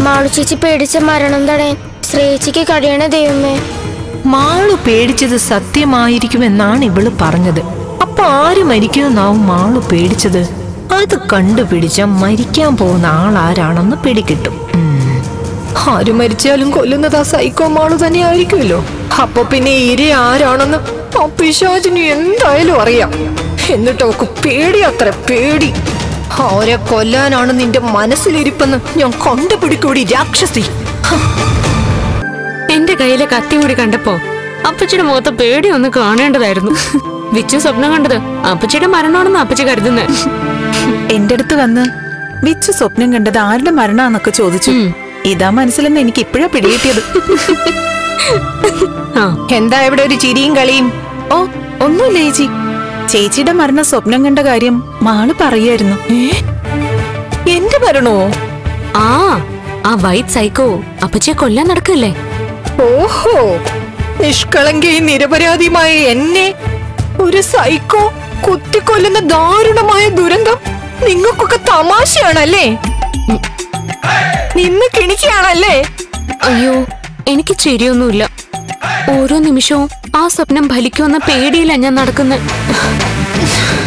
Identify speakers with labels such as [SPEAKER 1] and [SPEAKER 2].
[SPEAKER 1] മാളു ചേച്ചി പേടിച്ച മരണം തടയാൻ ശ്രേച്ചിക്ക് കഴിയണ ദൈവമേ
[SPEAKER 2] മാളു പേടിച്ചത് സത്യമായിരിക്കുമെന്നാണ് ഇവള് പറഞ്ഞത് അപ്പൊ ആര് മരിക്കുമെന്നാവും മാളു പേടിച്ചത് അത് കണ്ടുപിടിച്ച മരിക്കാൻ പോകുന്ന ആളാരാണെന്ന് പിടികിട്ടും ഉം. ആര് മരിച്ചാലും കൊല്ലുന്നത് ആ സൈക്കോ മാളു തന്നെ ആയിരിക്കുമല്ലോ അപ്പൊ പിന്നെ ഇര ആരാണെന്ന് ആ പിശാചിന് എന്തായാലും അറിയാം എന്നിട്ട് അവക്ക് പേടി അത്ര പേടി ആരെ കൊല്ലാനാണ് നിന്റെ മനസ്സിലിരിപ്പെന്ന് ഞാൻ കണ്ടുപിടിക്കൂടി രാക്ഷസി
[SPEAKER 3] എന്റെ കയ്യിലെ കത്തി കൂടി കണ്ടപ്പോ അപ്പച്ചിയുടെ മുഖത്ത് പേടി ഒന്ന് കാണേണ്ടതായിരുന്നു വിച്ചു സ്വപ്നം കണ്ടത് അപ്പച്ചിയുടെ മരണമാണെന്ന് അപ്പച്ചി കരുതുന്നേ
[SPEAKER 4] എന്റെ അടുത്ത് വന്ന് വിച്ചു സ്വപ്നം കണ്ടത് ആരുടെ മരണാന്നൊക്കെ ചോദിച്ചു ഇതാ മനസ്സിലെന്ന് എനിക്ക് ഇപ്പോഴാ പിടികിട്ടിയത്
[SPEAKER 3] ആ
[SPEAKER 2] എന്താ ഇവിടെ ഒരു ചിരിയും കളിയും
[SPEAKER 4] ഓ ഒന്നുമില്ല ചേച്ചി ചേച്ചിയുടെ മരണം സ്വപ്നം കണ്ട കാര്യം മാള് പറയായിരുന്നു
[SPEAKER 2] എന്റെ മരണോ
[SPEAKER 3] ആ ആ വൈറ്റ് സൈക്കോ അപ്പച്ചിയെ കൊല്ലാൻ നടക്കല്ലേ
[SPEAKER 2] ഓഹോ നിഷ്കളങ്കയും നിരപരാധിയുമായ എന്നെ ഒരു സൈക്കോ കുത്തിക്കൊല്ലുന്ന ദാരുണമായ ദുരന്തം നിങ്ങൾക്കൊക്കെ തമാശയാണല്ലേ ഉം. നിന്ന് കിണിക്കുകയാണല്ലേ
[SPEAKER 3] അയ്യോ എനിക്ക് ചിരിയൊന്നുമില്ല ഓരോ നിമിഷവും ആ സ്വപ്നം ഫലിക്കുമെന്ന പേടിയില്ല ഞാൻ നടക്കുന്നത്